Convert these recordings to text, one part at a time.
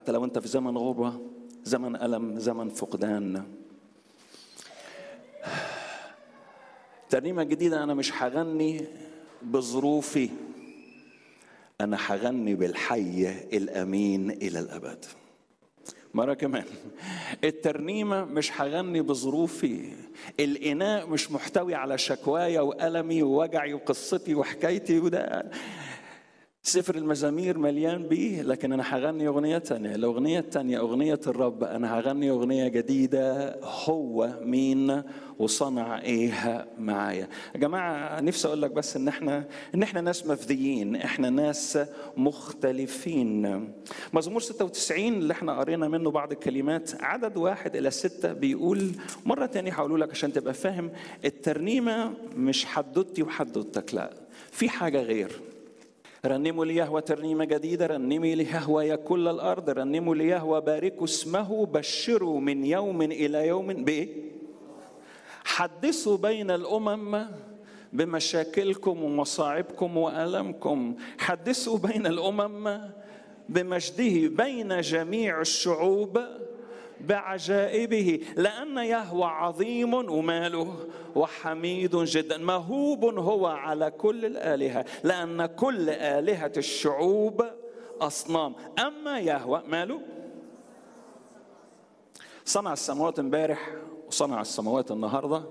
حتى لو انت في زمن غربة زمن ألم زمن فقدان ترنيمة جديدة أنا مش هغني بظروفي أنا هغني بالحي الأمين إلى الأبد مرة كمان الترنيمة مش هغني بظروفي الإناء مش محتوي على شكوايا وألمي ووجعي وقصتي وحكايتي وده سفر المزامير مليان بيه لكن أنا هغني أغنية تانية الأغنية التانية أغنية الرب أنا هغني أغنية جديدة هو مين وصنع إيه معايا يا جماعة نفسي أقول لك بس إن إحنا إن إحنا ناس مفديين إحنا ناس مختلفين مزمور 96 اللي إحنا قرينا منه بعض الكلمات عدد واحد إلى ستة بيقول مرة تانية هقوله لك عشان تبقى فاهم الترنيمة مش حدوتي وحدوتك لا في حاجة غير رنموا ليهوى ترنيمة جديدة رنمي ليهوى يا كل الأرض رنموا ليهوى باركوا اسمه بشروا من يوم إلى يوم بإيه؟ حدثوا بين الأمم بمشاكلكم ومصاعبكم وألمكم حدثوا بين الأمم بمجده بين جميع الشعوب بعجائبه لأن يهوى عظيم وماله وحميد جدا مهوب هو على كل الآلهة لأن كل آلهة الشعوب أصنام أما يهوى ماله صنع السماوات امبارح وصنع السماوات النهارده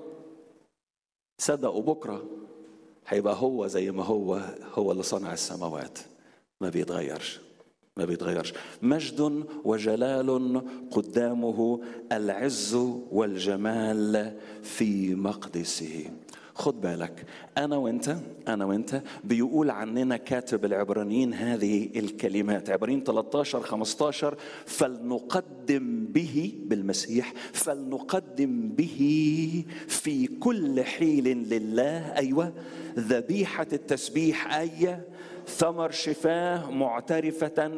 صدقوا بكره هيبقى هو زي ما هو هو اللي صنع السماوات ما بيتغيرش ما بيتغيرش مجد وجلال قدامه العز والجمال في مقدسه خد بالك انا وانت انا وانت بيقول عننا كاتب العبرانيين هذه الكلمات عبرانيين 13 15 فلنقدم به بالمسيح فلنقدم به في كل حين لله ايوه ذبيحه التسبيح اي ثمر شفاه معترفه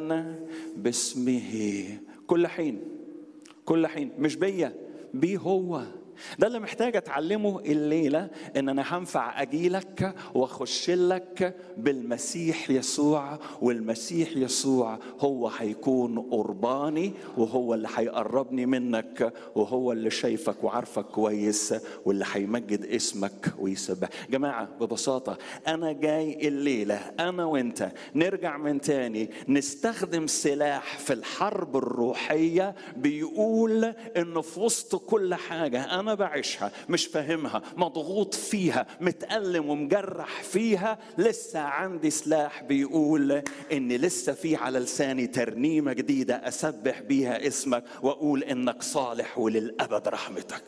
باسمه كل حين كل حين مش بيا بيه هو ده اللي محتاج اتعلمه الليله ان انا هنفع اجيلك واخش لك بالمسيح يسوع والمسيح يسوع هو هيكون قرباني وهو اللي هيقربني منك وهو اللي شايفك وعارفك كويس واللي هيمجد اسمك ويسبح جماعه ببساطه انا جاي الليله انا وانت نرجع من تاني نستخدم سلاح في الحرب الروحيه بيقول انه في وسط كل حاجه انا بعيشها مش فاهمها مضغوط فيها متألم ومجرح فيها لسه عندي سلاح بيقول ان لسه في على لساني ترنيمة جديدة اسبح بيها اسمك واقول انك صالح وللابد رحمتك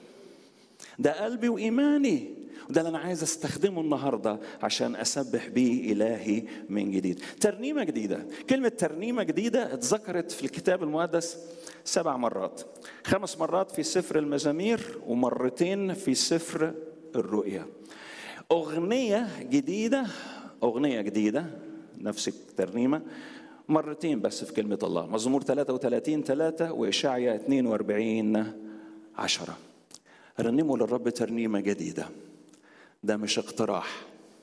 ده قلبي وايماني وده اللي انا عايز استخدمه النهارده عشان اسبح بيه الهي من جديد ترنيمه جديده كلمه ترنيمه جديده اتذكرت في الكتاب المقدس سبع مرات خمس مرات في سفر المزامير ومرتين في سفر الرؤيا اغنيه جديده اغنيه جديده نفس الترنيمه مرتين بس في كلمه الله مزمور 33 3 واشعيا 42 10 رنموا للرب ترنيمه جديده ده مش اقتراح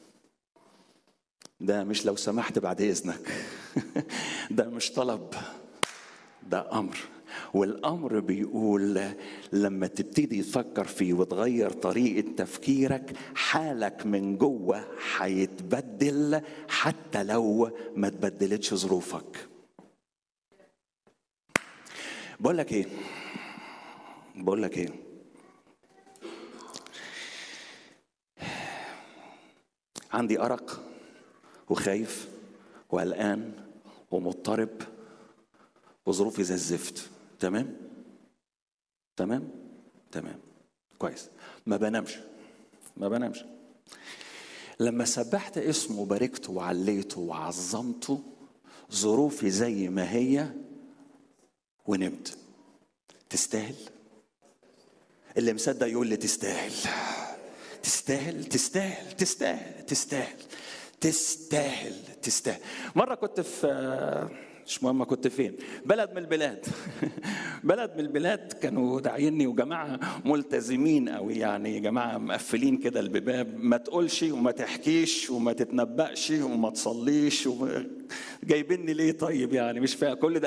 ده مش لو سمحت بعد اذنك ده مش طلب ده امر والامر بيقول لما تبتدي تفكر فيه وتغير طريقه تفكيرك حالك من جوه هيتبدل حتى لو ما تبدلتش ظروفك بقول لك ايه بقول لك ايه عندي أرق وخايف وقلقان ومضطرب وظروفي زي الزفت تمام تمام تمام كويس ما بنامش ما بنامش لما سبحت اسمه وباركته وعليته وعظمته ظروفي زي ما هي ونمت تستاهل اللي مصدق يقول لي تستاهل تستاهل تستاهل تستاهل تستاهل تستاهل تستاهل مرة كنت في مش مهم كنت فين بلد من البلاد بلد من البلاد كانوا داعيني وجماعة ملتزمين قوي يعني جماعة مقفلين كده الباب ما تقولش وما تحكيش وما تتنبأش وما تصليش وما... جايبيني ليه طيب يعني مش فاهم كل ده